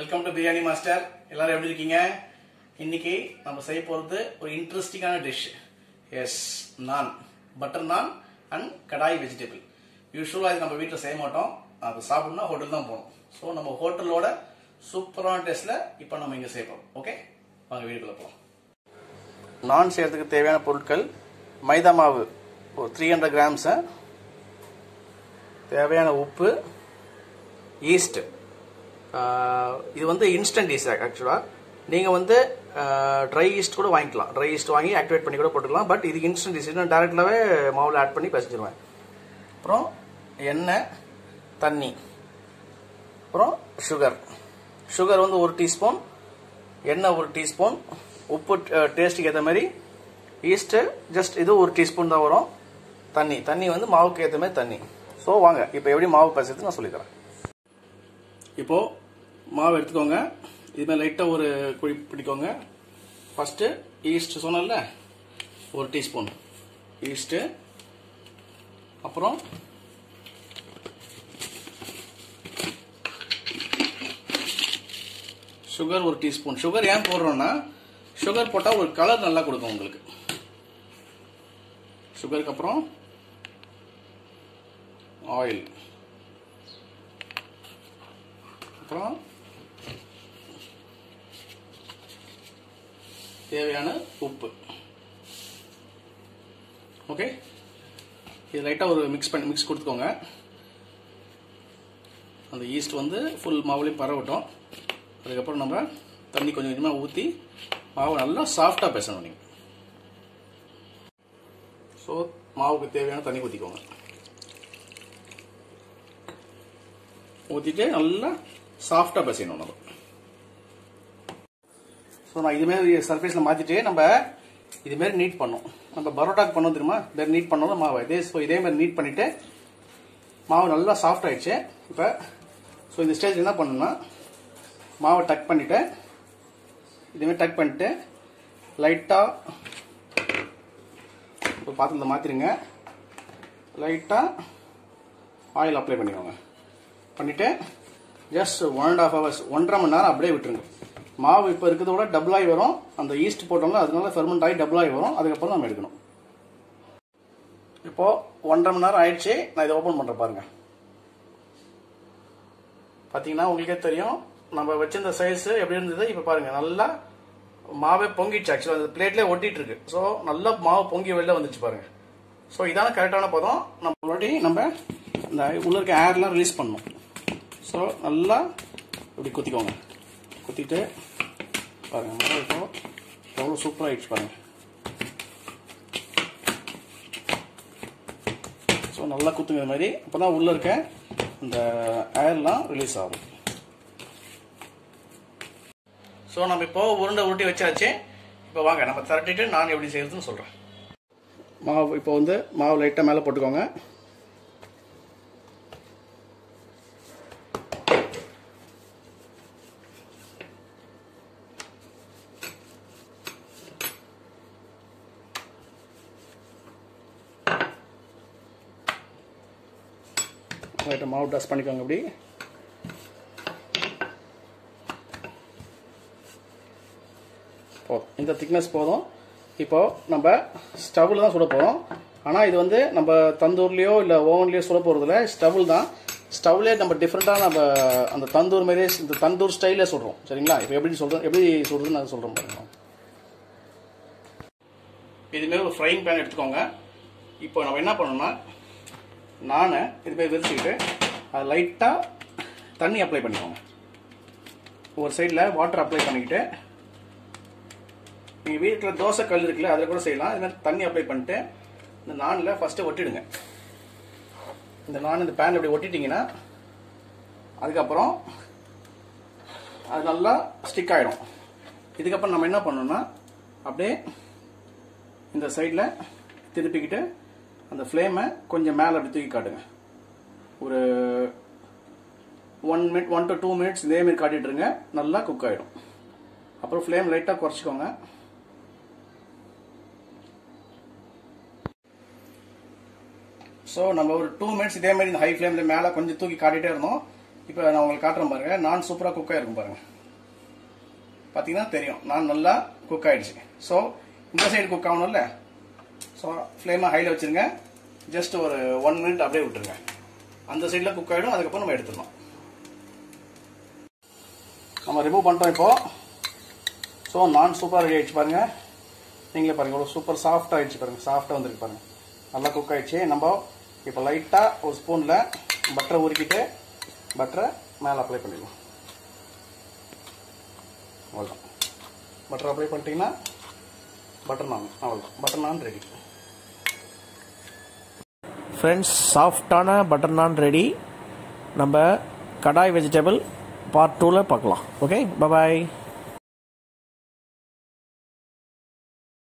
welcome to biryani master எல்லாரும் எப்படி இருக்கீங்க இன்னைக்கு நம்ம செய்ய போறது ஒரு இன்ட்ரெஸ்டிங்கான dish yes naan butter naan and kadai vegetable யூஸ்வலாக இது நம்ம வீட்டில் செய்ய மாட்டோம் அது சாப்பிடணும்னா ஹோட்டல் தான் போகணும் ஸோ நம்ம ஹோட்டலோட சூப்பரான டேஸ்ட்ல இப்போ நம்ம இங்கே செய்ய போகிறோம் ஓகே வாங்க வீடுக்குள்ள போகலாம் நான் செய்யறதுக்கு தேவையான பொருட்கள் மைதா மாவு ஒரு த்ரீ ஹண்ட்ரட் கிராம்ஸு தேவையான உப்பு ஈஸ்ட் இது வந்து இன்ஸ்டன்ட் ஈஸ்ட் ஆக்சுவலாக நீங்கள் வந்து ட்ரை ஈஸ்ட் கூட வாங்கிக்கலாம் ட்ரை ஈஸ்ட் வாங்கி ஆக்டிவேட் பண்ணி கூட போட்டுக்கலாம் பட் இது இன்ஸ்டன்ட் ஈஸ்ட் நான் டேரெக்டாகவே மாவில் ஆட் பண்ணி பிசைஞ்சிருவேன் அப்புறம் எண்ணெய் தண்ணி அப்புறம் சுகர் சுகர் வந்து ஒரு டீஸ்பூன் எண்ணெய் ஒரு டீஸ்பூன் உப்பு டேஸ்ட்டுக்கு ஏற்ற மாதிரி ஈஸ்ட்டு ஜஸ்ட் இது ஒரு டீஸ்பூன் தான் வரும் தண்ணி தண்ணி வந்து மாவுக்கு ஏற்ற மாதிரி தண்ணி ஸோ வாங்க இப்போ எப்படி மாவு பிசைறது நான் சொல்லித்தரேன் இப்போ மாவு எடுத்துக்கோங்க இது மாதிரி லைட்டாக ஒரு குழி பிடிக்கோங்க ஃபஸ்ட்டு ஈஸ்ட் சொன்னல ஒரு டீஸ்பூன் ஈஸ்ட்டு அப்புறம் சுகர் ஒரு டீஸ்பூன் சுகர் ஏன் போடுறோம்னா சுகர் போட்டால் ஒரு கலர் நல்லா கொடுக்கும் உங்களுக்கு சுகருக்கு அப்புறம் ஆயில் அப்புறம் தேவையான உப்பு ஓகே இது லைட்டாக ஒரு மிக்ஸ் பண்ணி மிக்ஸ் கொடுத்துக்கோங்க அந்த ஈஸ்ட் வந்து ஃபுல் மாவுலேயும் பரவட்டும் அதுக்கப்புறம் நம்ம தண்ணி கொஞ்சம் கொஞ்சமாக ஊற்றி மாவு நல்லா சாஃப்டாக பேசணும் நீங்கள் ஸோ மாவுக்கு தேவையான தண்ணி ஊற்றிக்கோங்க ஊற்றிட்டு நல்லா சாஃப்டாக பிசையணும் நம்ம ஸோ நான் இதுமாரி சர்ஃபேஸில் மாற்றிட்டு நம்ம இதுமாரி நீட் பண்ணோம் நம்ம பரோட்டாக்கு பண்ணோம் தெரியுமா இதே நீட் பண்ணோம் மாவு இதே ஸோ இதே மாதிரி நீட் பண்ணிவிட்டு மாவு நல்லா சாஃப்ட் ஆயிடுச்சு இப்போ ஸோ இந்த ஸ்டேஜ் என்ன பண்ணணும்னா மாவை டக் பண்ணிவிட்டு இதுமாரி டக் பண்ணிட்டு லைட்டாக இப்போ பாத்திரத்தை மாற்றிடுங்க லைட்டாக ஆயில் அப்ளை பண்ணிக்கோங்க பண்ணிவிட்டு just one and half hours ஒன்றரை மணி நேரம் அப்படியே விட்டுருங்க மாவு இப்போ இருக்கிறத விட டபுள் ஆகி வரும் அந்த ஈஸ்ட் போட்டோம்ல அதனால ஃபெர்மெண்ட் ஆகி டபுள் ஆகி வரும் அதுக்கப்புறம் நம்ம எடுக்கணும் இப்போ ஒன்றரை மணி நேரம் ஆயிடுச்சு நான் இதை ஓப்பன் பண்ணுறேன் பாருங்க பார்த்தீங்கன்னா உங்களுக்கே தெரியும் நம்ம வச்சிருந்த சைஸ் எப்படி இருந்தது இப்போ பாருங்க நல்லா மாவே பொங்கிடுச்சு ஆக்சுவலாக அந்த பிளேட்லேயே ஒட்டிட்டு இருக்கு ஸோ நல்லா மாவு பொங்கி வெளில வந்துச்சு பாருங்க ஸோ இதான கரெக்டான பதம் நம்ம ஆல்ரெடி நம்ம இந்த உள்ள இருக்க ஏர்லாம் ரிலீஸ் பண்ணணும் ஸோ நல்லா இப்படி குத்திக்கோங்க குத்திட்டு பாருங்க மாவு இப்போ எவ்வளோ சூப்பராக ஆயிடுச்சு பாருங்க ஸோ நல்லா குத்துங்க இது மாதிரி அப்போ தான் உள்ளே இருக்க இந்த ஏர்லாம் ரிலீஸ் ஆகும் ஸோ நம்ம இப்போ உருண்டை உருட்டி வச்சாச்சு இப்போ வாங்க நம்ம திரட்டிட்டு நான் எப்படி செய்யறதுன்னு சொல்கிறேன் மாவு இப்போ வந்து மாவு லைட்டாக மேலே போட்டுக்கோங்க லைட்டாக மாவு டஸ்ட் பண்ணிக்கோங்க இப்படி போதும் இந்த திக்னஸ் போதும் இப்போ நம்ம ஸ்டவ்வில் தான் சுட போகிறோம் ஆனால் இது வந்து நம்ம தந்தூர்லேயோ இல்லை ஓவன்லேயோ சுட போகிறதில்ல ஸ்டவ்வில் தான் ஸ்டவ்லேயே நம்ம டிஃப்ரெண்ட்டாக நம்ம அந்த தந்தூர் மாதிரியே இந்த தந்தூர் ஸ்டைலே சுடுறோம் சரிங்களா இப்போ எப்படி சொல்கிறோம் எப்படி சுடுறதுன்னு நான் சொல்கிறேன் பாருங்க இதுமாரி ஒரு ஃப்ரைங் பேன் எடுத்துக்கோங்க இப்போ நம்ம என்ன பண்ணணும்னா நான் இது போய் விரிச்சுக்கிட்டு அது லைட்டாக தண்ணி அப்ளை பண்ணிக்கோங்க ஒரு சைடில் வாட்டர் அப்ளை பண்ணிக்கிட்டு நீங்கள் வீட்டில் தோசை கல் இருக்குல்ல அதில் கூட செய்யலாம் இது மாதிரி தண்ணி அப்ளை பண்ணிட்டு இந்த நானில் ஃபஸ்ட்டு ஒட்டிடுங்க இந்த நான் இந்த பேன் இப்படி ஒட்டிட்டிங்கன்னா அதுக்கப்புறம் அது நல்லா ஸ்டிக் ஆகிடும் இதுக்கப்புறம் நம்ம என்ன பண்ணணும்னா அப்படியே இந்த சைடில் திருப்பிக்கிட்டு அந்த ஃப்ளேமை கொஞ்சம் மேலே அப்படி தூக்கி காட்டுங்க ஒரு one minute one to two minutes இதேமாரி காட்டிட்டுருங்க நல்லா குக் ஆகிடும் அப்புறம் ஃப்ளேம் லைட்டாக குறைச்சிக்கோங்க ஸோ நம்ம ஒரு டூ மினிட்ஸ் இதே மாதிரி இந்த ஹை ஃப்ளேமில் மேலே கொஞ்சம் தூக்கி காட்டிகிட்டே இருந்தோம் இப்போ நான் உங்களுக்கு காட்டுறேன் பாருங்க நான் சூப்பராக குக் ஆகிருக்கும் பாருங்க பார்த்தீங்கன்னா தெரியும் நான் நல்லா குக் ஆயிடுச்சு ஸோ இந்த சைடு குக் ஆகணும்ல ஸோ ஃப்ளேமை ஹையில் வச்சுருங்க ஜஸ்ட் ஒரு ஒன் மினிட் அப்படியே விட்டுருங்க அந்த சைடில் குக் ஆகிடும் அதுக்கப்புறம் நம்ம எடுத்துடணும் நம்ம ரிமூவ் பண்ணிட்டோம் இப்போ ஸோ நான் சூப்பராக ரெடி ஆயிடுச்சு பாருங்க நீங்களே பாருங்க இவ்வளோ சூப்பர் சாஃப்டாக ஆயிடுச்சு பாருங்க சாஃப்டாக வந்திருக்கு பாருங்க நல்லா குக் ஆயிடுச்சு நம்ம இப்போ லைட்டாக ஒரு ஸ்பூனில் பட்டரை உருக்கிட்டு பட்டரை மேலே அப்ளை பண்ணிடலாம் அவ்வளோதான் பட்டர் அப்ளை பண்ணிட்டீங்கன்னா பட்டர் நான் அவ்வளோதான் பட்டர் நான் ரெடி ஃப்ரெண்ட்ஸ் சாஃப்டான பட்டர் நான் ரெடி நம்ம கடாய் வெஜிடபிள் பார்ட் டூவில் பார்க்கலாம் ஓகே பபாய்